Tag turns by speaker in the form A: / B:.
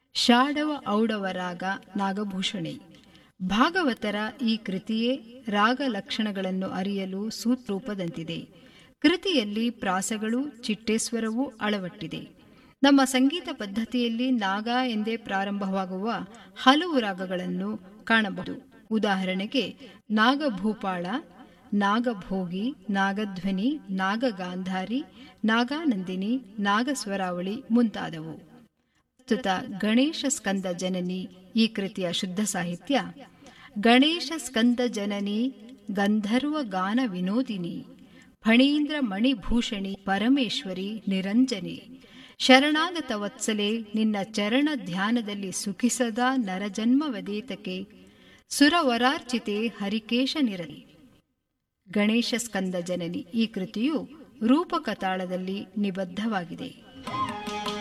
A: ಶಾಡವ ಔಡವ ರಾಗ ನಾಗಭೂಷಣಿ ಭಾಗವತರ ಈ ಕೃತಿಯೇ ರಾಗ ಲಕ್ಷಣಗಳನ್ನು ಅರಿಯಲು ಸೂತ್ರೂಪದಂತಿದೆ ಕೃತಿಯಲ್ಲಿ ಪ್ರಾಸಗಳು ಚಿಟ್ಟೇಶ್ವರವೂ ಅಳವಟ್ಟಿದೆ ನಮ್ಮ ಸಂಗೀತ ಪದ್ಧತಿಯಲ್ಲಿ ನಾಗ ಎಂದೇ ಪ್ರಾರಂಭವಾಗುವ ಹಲವು ರಾಗಗಳನ್ನು ಕಾಣಬಹುದು ಉದಾಹರಣೆಗೆ ನಾಗಭೂಪಾಳ ನಾಗಭೋಗಿ ನಾಗಧ್ವನಿ ನಾಗಗಾಂಧಾರಿ ನಾಗಾನಂದಿನಿ ನಾಗಸ್ವರಾವಳಿ ಮುಂತಾದವು ಪ್ರಸ್ತುತ ಗಣೇಶ ಸ್ಕಂದ ಜನನಿ ಈ ಕೃತಿಯ ಶುದ್ಧ ಸಾಹಿತ್ಯ ಗಣೇಶ ಸ್ಕಂದ ಜನನಿ ಗಂಧರ್ವ ಗಾನ ವಿನೋದಿನಿ ಫಣೀಂದ್ರ ಮಣಿಭೂಷಣಿ ಪರಮೇಶ್ವರಿ ನಿರಂಜನಿ ಶರಣಾಗತ ವತ್ಸಲೆ ನಿನ್ನ ಚರಣ ಧ್ಯಾನದಲ್ಲಿ ಸುಖಿಸದ ನರಜನ್ಮವದೇತಕೆ ಸುರವರಾರ್ಚಿತೆ ಹರಿಕೇಶ ನಿರಲಿ ಗಣೇಶ ಸ್ಕಂದ ಜನನಿ ಈ ಕೃತಿಯು ರೂಪಕ ತಾಳದಲ್ಲಿ ನಿಬದ್ಧವಾಗಿದೆ